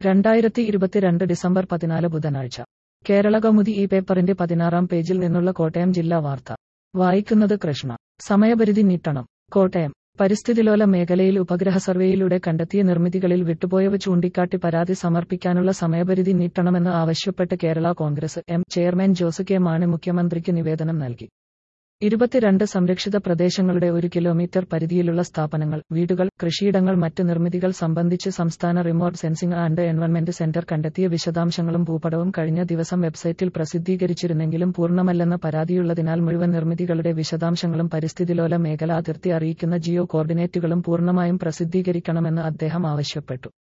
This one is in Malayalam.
രണ്ടായിരത്തി ഇരുപത്തിരണ്ട് ഡിസംബർ പതിനാല് ബുധനാഴ്ച കേരള കൗമുദി ഈ പേപ്പറിന്റെ പതിനാറാം പേജിൽ നിന്നുള്ള കോട്ടയം ജില്ലാ വാർത്ത വായിക്കുന്നത് കൃഷ്ണ സമയപരിധി നീട്ടണം കോട്ടയം പരിസ്ഥിതിലോല മേഖലയിൽ ഉപഗ്രഹ സർവേയിലൂടെ കണ്ടെത്തിയ നിർമ്മിതികളിൽ വിട്ടുപോയവ ചൂണ്ടിക്കാട്ടി പരാതി സമർപ്പിക്കാനുള്ള സമയപരിധി നീട്ടണമെന്ന് ആവശ്യപ്പെട്ട് Kerala Congress M chairman Jose K Mani മുഖ്യമന്ത്രിക്ക് നിവേദനം നൽകി ഇരുപത്തിരണ്ട് സംരക്ഷിത പ്രദേശങ്ങളുടെ ഒരു കിലോമീറ്റർ പരിധിയിലുള്ള സ്ഥാപനങ്ങൾ വീടുകൾ കൃഷിയിടങ്ങൾ മറ്റ് നിർമ്മിതികൾ സംബന്ധിച്ച് സംസ്ഥാന remote sensing and environment centre കണ്ടെത്തിയ വിശദാംശങ്ങളും ഭൂപടവും കഴിഞ്ഞ ദിവസം വെബ്സൈറ്റിൽ പ്രസിദ്ധീകരിച്ചിരുന്നെങ്കിലും പൂർണ്ണമല്ലെന്ന പരാതിയുള്ളതിനാൽ മുഴുവൻ നിർമ്മിതികളുടെ വിശദാംശങ്ങളും പരിസ്ഥിതിലോല മേഖല അതിർത്തി അറിയിക്കുന്ന ജിയോ കോർഡിനേറ്റുകളും പൂർണ്ണമായും പ്രസിദ്ധീകരിക്കണമെന്ന് അദ്ദേഹം ആവശ്യപ്പെട്ടു